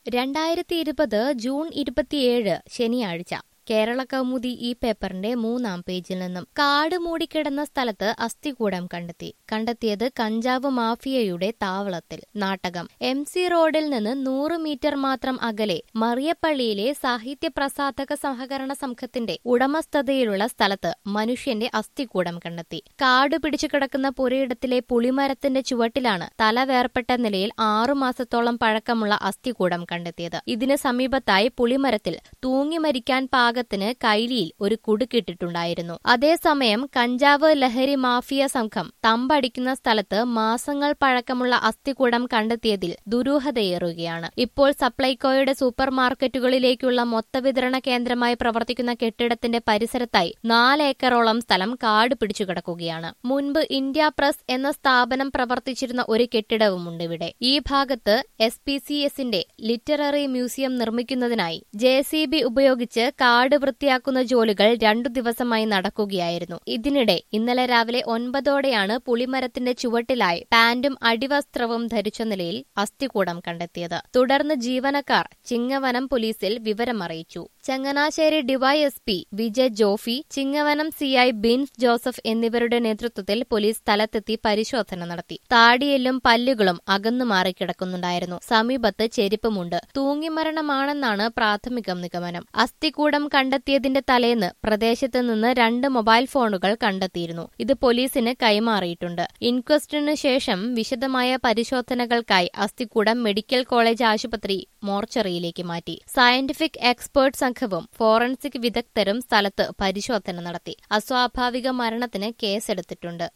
രണ്ടായിരത്തി ഇരുപത് ജൂൺ ഇരുപത്തിയേഴ് ശനിയാഴ്ച കേരള കൗമുദി ഈ പേപ്പറിന്റെ മൂന്നാം പേജിൽ നിന്നും കാട് മൂടിക്കിടന്ന സ്ഥലത്ത് അസ്ഥികൂടം കണ്ടെത്തി കണ്ടെത്തിയത് കഞ്ചാവ് മാഫിയയുടെ താവളത്തിൽ നാട്ടകം എം സി റോഡിൽ നിന്ന് നൂറ് മീറ്റർ മാത്രം അകലെ മറിയപ്പള്ളിയിലെ സാഹിത്യ പ്രസാധക സഹകരണ സംഘത്തിന്റെ ഉടമസ്ഥതയിലുള്ള സ്ഥലത്ത് മനുഷ്യന്റെ അസ്ഥികൂടം കണ്ടെത്തി കാട് പിടിച്ചു കിടക്കുന്ന പുരയിടത്തിലെ പുളിമരത്തിന്റെ ചുവട്ടിലാണ് തല വേർപെട്ട നിലയിൽ ആറു മാസത്തോളം പഴക്കമുള്ള അസ്ഥികൂടം കണ്ടെത്തിയത് ഇതിന് സമീപത്തായി പുളിമരത്തിൽ തൂങ്ങി മരിക്കാൻ പാകത്തിന് കൈലിയിൽ ഒരു കുടുക്കിട്ടിട്ടുണ്ടായിരുന്നു അതേസമയം കഞ്ചാവ് ലഹരി മാഫിയ സംഘം തമ്പടിക്കുന്ന സ്ഥലത്ത് മാസങ്ങൾ പഴക്കമുള്ള അസ്ഥികൂടം കണ്ടെത്തിയതിൽ ദുരൂഹതയേറുകയാണ് ഇപ്പോൾ സപ്ലൈകോയുടെ സൂപ്പർ മാർക്കറ്റുകളിലേക്കുള്ള മൊത്തവിതരണ കേന്ദ്രമായി പ്രവർത്തിക്കുന്ന കെട്ടിടത്തിന്റെ പരിസരത്തായി നാല് ഏക്കറോളം സ്ഥലം കാട് പിടിച്ചുകിടക്കുകയാണ് മുൻപ് ഇന്ത്യ പ്രസ് എന്ന സ്ഥാപനം പ്രവർത്തിച്ചിരുന്ന ഒരു കെട്ടിടവുമുണ്ട് ഇവിടെ ഈ ഭാഗത്ത് എസ് പി സി എസിന്റെ ലിറ്റററി മ്യൂസിയം നിർമ്മിക്കുന്നതിനായി ജെ സി ബി ഉപയോഗിച്ച് കാട് വൃത്തിയാക്കുന്ന ജോലികൾ രണ്ടു ദിവസമായി നടക്കുകയായിരുന്നു ഇതിനിടെ ഇന്നലെ രാവിലെ ഒൻപതോടെയാണ് പുളിമരത്തിന്റെ ചുവട്ടിലായി പാന്റും അടിവസ്ത്രവും ധരിച്ച നിലയിൽ അസ്ഥികൂടം കണ്ടെത്തിയത് തുടർന്ന് ജീവനക്കാർ ചിങ്ങവനം പോലീസിൽ വിവരമറിയിച്ചു ചങ്ങനാശ്ശേരി ഡിവൈഎസ്പി വിജയ് ജോഫി ചിങ്ങവനം സിഐ ബിൻസ് ജോസഫ് എന്നിവരുടെ നേതൃത്വത്തിൽ പോലീസ് സ്ഥലത്തെത്തി പരിശോധന നടത്തി താടിയെല്ലും പല്ലുകളും അകന്നു മാറിക്കിടക്കുന്നുണ്ടായിരുന്നു സമീപത്ത് ചെരുപ്പുമുണ്ട് തൂങ്ങിമരണമാണെന്നാണ് പ്രാഥമിക നിഗമനം അസ്ഥികൂടം കണ്ടെത്തിയതിന്റെ തലേന്ന് പ്രദേശത്ത് നിന്ന് രണ്ട് മൊബൈൽ ഫോണുകൾ കണ്ടെത്തിയിരുന്നു ഇത് പോലീസിന് കൈമാറിയിട്ടുണ്ട് ഇൻക്വസ്റ്റിനു ശേഷം വിശദമായ പരിശോധനകൾക്കായി അസ്ഥികൂടം മെഡിക്കൽ കോളേജ് ആശുപത്രി മോർച്ചറിയിലേക്ക് മാറ്റി സയന്റിഫിക് എക്സ്പേർട്ട് സംഘവും ഫോറൻസിക് വിദഗ്ധരും സ്ഥലത്ത് പരിശോധന നടത്തി അസ്വാഭാവിക മരണത്തിന് കേസെടുത്തിട്ടുണ്ട്